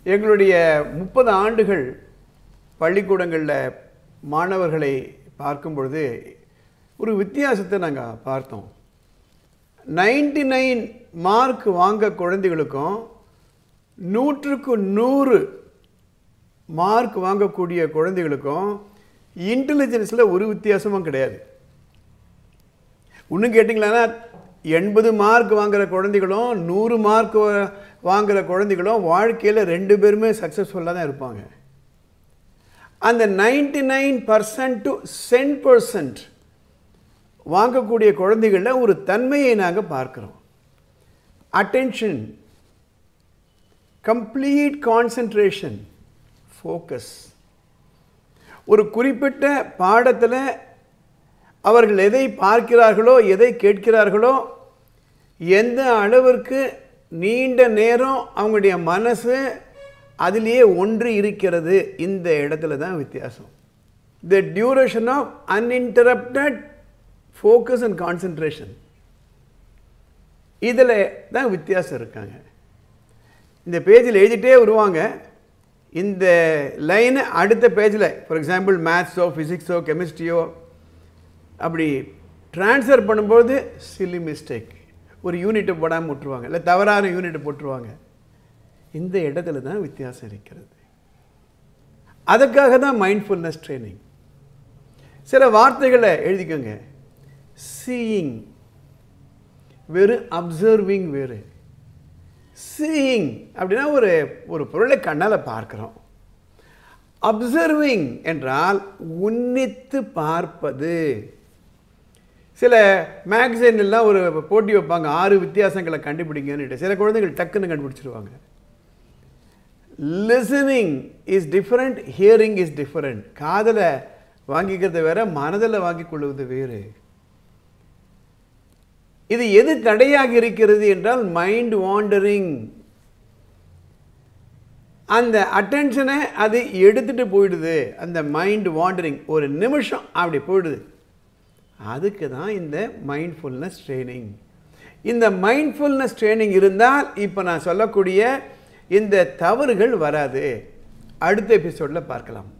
எங்களுடைய முப்பது ஆண்டுகள் பள்ளிக்கூடங்களில் மாணவர்களை பார்க்கும் பொழுது ஒரு வித்தியாசத்தை நாங்கள் பார்த்தோம் நைன்டி நைன் மார்க் வாங்க குழந்தைகளுக்கும் நூற்றுக்கு நூறு மார்க் வாங்கக்கூடிய குழந்தைகளுக்கும் இன்டெலிஜென்ஸில் ஒரு வித்தியாசமும் கிடையாது இன்னும் கேட்டிங்களா எண்பது மார்க் வாங்குற குழந்தைகளும் நூறு மார்க் வாங்குற குழந்தைகளும் வாழ்க்கையில் ரெண்டு பேருமே சக்ஸஸ்ஃபுல்லாக தான் இருப்பாங்க அந்த ninety nine percent to ten percent வாங்கக்கூடிய குழந்தைகளில் ஒரு தன்மையை நாங்கள் பார்க்குறோம் அட்டென்ஷன் கம்ப்ளீட் கான்சன்ட்ரேஷன் ஃபோக்கஸ் ஒரு குறிப்பிட்ட பாடத்தில் அவர்கள் எதை பார்க்கிறார்களோ எதை கேட்கிறார்களோ எந்த அளவிற்கு நீண்ட நேரம் அவங்களுடைய மனசு அதிலேயே ஒன்று இருக்கிறது இந்த இடத்துல தான் வித்தியாசம் the duration of uninterrupted focus and concentration இதில் தான் வித்தியாசம் இருக்காங்க இந்த பேஜில் எழுதிட்டே வருவாங்க இந்த லைனை அடுத்த பேஜில் ஃபார் எக்ஸாம்பிள் மேத்ஸோ ஃபிசிக்ஸோ கெமிஸ்ட்ரியோ அப்படி ட்ரான்ஸ்ஃபர் பண்ணும்போது சில்லி மிஸ்டேக் ஒரு யூனிட்டை போடாமல் விட்டுருவாங்க இல்லை தவறான யூனிட்டை போட்டுருவாங்க இந்த இடத்துல தான் வித்தியாசம் இருக்கிறது அதுக்காக தான் மைண்ட்ஃபுல்னஸ் ட்ரைனிங் சில வார்த்தைகளை எழுதிக்கோங்க சீயிங் வெறும் அப்சர்விங் வேறு சீயிங் அப்படின்னா ஒரு ஒரு பொருளை கண்ணால் பார்க்குறோம் அப்சர்விங் என்றால் உன்னித்து பார்ப்பது சில மேகசைன் எல்லாம் ஒரு போட்டி வைப்பாங்க ஆறு வித்தியாசங்களை கண்டுபிடிங்கன்னு சில குழந்தைகள் டக்குன்னு கண்டுபிடிச்சிருவாங்க listening is different hearing is different காதலை வாங்கிக்கிறது வேற மனதில் வாங்கிக் கொள்வது வேறு இது எது தடையாக இருக்கிறது என்றால் மைண்ட் வாண்டரிங் அந்த அட்டென்ஷனை அது எடுத்துட்டு போயிடுது அந்த மைண்ட் வாண்டரிங் ஒரு நிமிஷம் அப்படி போயிடுது அதுக்கு தான் இந்த மைண்ட்ஃபுல்னஸ் ட்ரைனிங் இந்த மைண்ட்ஃபுல்னஸ் ட்ரைனிங் இருந்தால் இப்போ நான் சொல்லக்கூடிய இந்த தவறுகள் வராது அடுத்த எபிசோடில் பார்க்கலாம்